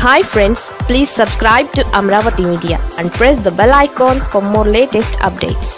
hi friends please subscribe to Amaravati media and press the bell icon for more latest updates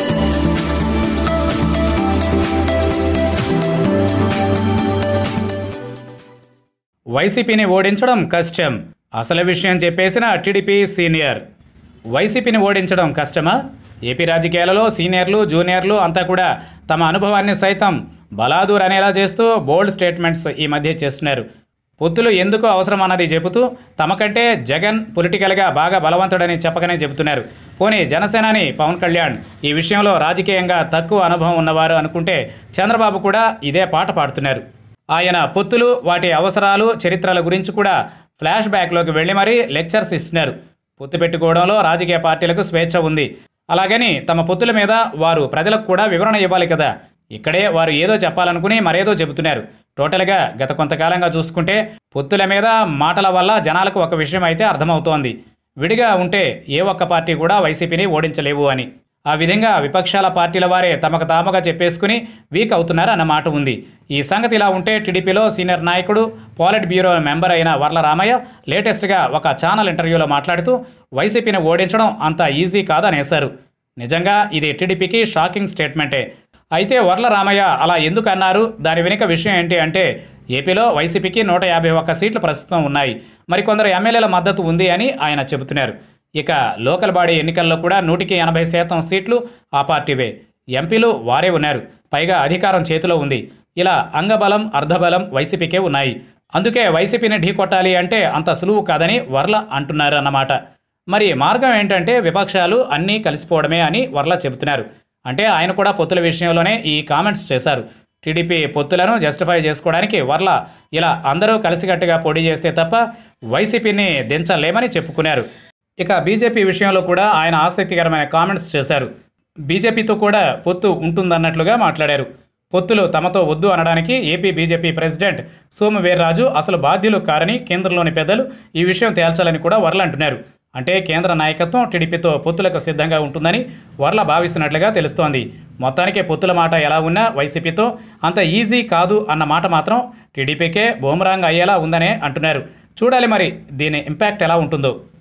వైసీపీని ఓడించడం కష్టం అసలు విషయం చెప్పేసిన టీడీపీ సీనియర్ వైసీపీని ఓడించడం కష్టమా ఏపీ రాజకీయాలలో సీనియర్లు జూనియర్లు అంతా కూడా తమ అనుభవాన్ని సైతం బలాదూర్ అనేలా చేస్తూ బోల్డ్ స్టేట్మెంట్స్ ఈ మధ్య చేస్తున్నారు పొత్తులు ఎందుకు అవసరం అన్నది చెబుతూ తమకంటే జగన్ పొలిటికల్గా బాగా బలవంతుడని చెప్పకనే చెబుతున్నారు పోనీ జనసేనాని పవన్ కళ్యాణ్ ఈ విషయంలో రాజకీయంగా తక్కువ అనుభవం ఉన్నవారు అనుకుంటే చంద్రబాబు కూడా ఇదే పాట పాడుతున్నారు ఆయన పొత్తులు వాటి అవసరాలు చరిత్రల గురించి కూడా ఫ్లాష్ బ్యాక్లోకి వెళ్ళి మరీ లెక్చర్స్ ఇస్తున్నారు పొత్తు పెట్టుకోవడంలో రాజకీయ పార్టీలకు స్వేచ్ఛ ఉంది అలాగని తమ పొత్తుల మీద వారు ప్రజలకు కూడా వివరణ ఇవ్వాలి కదా ఇక్కడే వారు ఏదో చెప్పాలనుకుని మరేదో చెబుతున్నారు టోటల్గా గత కొంతకాలంగా చూసుకుంటే పొత్తుల మీద మాటల వల్ల జనాలకు ఒక విషయం అయితే అర్థమవుతోంది విడిగా ఉంటే ఏ ఒక్క పార్టీ కూడా వైసీపీని ఓడించలేవు అని ఆ విధంగా విపక్షాల పార్టీల వారే తమకు తాముగా చెప్పేసుకుని వీక్ అవుతున్నారు అన్న మాట ఉంది ఈ సంగతి ఇలా ఉంటే టీడీపీలో సీనియర్ నాయకుడు పాలిట్ బ్యూరో మెంబర్ అయిన వర్ల రామయ్య లేటెస్ట్గా ఒక ఛానల్ ఇంటర్వ్యూలో మాట్లాడుతూ వైసీపీని ఓడించడం అంత ఈజీ కాదనేశారు నిజంగా ఇది టీడీపీకి షాకింగ్ స్టేట్మెంటే అయితే వర్ల రామయ్య అలా ఎందుకు అన్నారు దాని వెనుక విషయం ఏంటి అంటే ఏపీలో వైసీపీకి నూట యాభై ఒక్క సీట్లు ప్రస్తుతం ఉన్నాయి మరికొందరు ఎమ్మెల్యేల మద్దతు ఉంది అని ఆయన చెబుతున్నారు ఇక లోకల్ బాడీ ఎన్నికల్లో కూడా నూటికి ఎనభై శాతం సీట్లు ఆ పార్టీవే ఎంపీలు వారే ఉన్నారు పైగా అధికారం చేతిలో ఉంది ఇలా అంగబలం అర్ధబలం వైసీపీకే ఉన్నాయి అందుకే వైసీపీని ఢీకొట్టాలి అంటే అంత సులువు కాదని వర్ల అంటున్నారు అన్నమాట మరి మార్గం ఏంటంటే విపక్షాలు అన్నీ కలిసిపోవడమే అని వర్ల చెబుతున్నారు అంటే ఆయన కూడా పొత్తుల విషయంలోనే ఈ కామెంట్స్ చేశారు టీడీపీ పొత్తులను జస్టిఫై చేసుకోవడానికి వర్ల ఇలా అందరూ కలిసికట్టుగా పోటీ చేస్తే తప్ప వైసీపీని దించలేమని చెప్పుకున్నారు ఇక బీజేపీ విషయంలో కూడా ఆయన ఆసక్తికరమైన కామెంట్స్ చేశారు బీజేపీతో కూడా పొత్తు ఉంటుందన్నట్లుగా మాట్లాడారు పొత్తులు తమతో వద్దు అనడానికి AP BJP president Somu Veerraju అసలు బాధ్యులు కారని కేంద్రంలోని పెద్దలు ఈ విషయం తేల్చాలని కూడా వర్ల అంటున్నారు అంటే కేంద్ర నాయకత్వం టీడీపీతో పొత్తులకు సిద్ధంగా ఉంటుందని వర్ల భావిస్తున్నట్లుగా తెలుస్తోంది మొత్తానికి పొత్తుల మాట ఎలా ఉన్నా వైసీపీతో అంత ఈజీ కాదు అన్న మాట మాత్రం టీడీపీకే బూమరాంగ్ అయ్యేలా ఉందనే అంటున్నారు చూడాలి మరి దీని ఇంపాక్ట్ ఎలా ఉంటుందో